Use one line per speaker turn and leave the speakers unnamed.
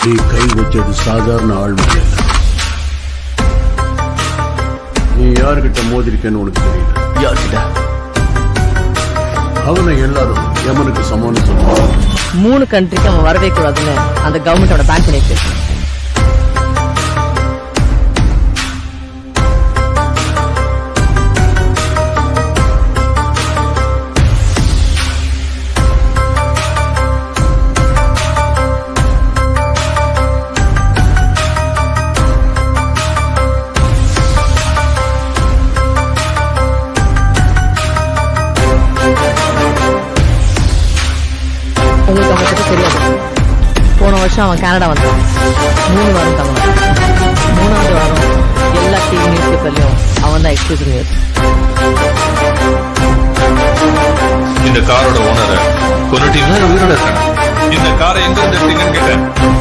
நீ கை வச்சது சாதாரண ஆள் மேல இல்ல. நீ யாருகிட்ட மோதிருக்கேன்னு உனக்கு தெரியல
யார்கிட்ட
அவனை எல்லாரும் யமனுக்கு சமம்னு சொல்லுவாங்க
மூணு கண்ட்ரிக்கு அவன் வரவே கூடாதுன்னு அந்த கவர்மெண்டோட பேன் பண்ணிட்டு உங்களுக்கு அவனை பத்தி தெரியாது போன வருஷம் அவன் கனடா வந்தான் மூணு வாரம் தவறான் மூணாவது வாரம் எல்லா டிவி நியூஸ் பேப்பர்லயும் அவன் தான் எக்ஸ்க்ளூசிவ் நியூஸ்
இந்த காரோட ஓனரை கொண்டுட்டீங்களா இல்ல உயிரோட இருக்கானா இந்த காரை எங்க இருந்து எடுத்தீங்கன்னு கேட்டேன்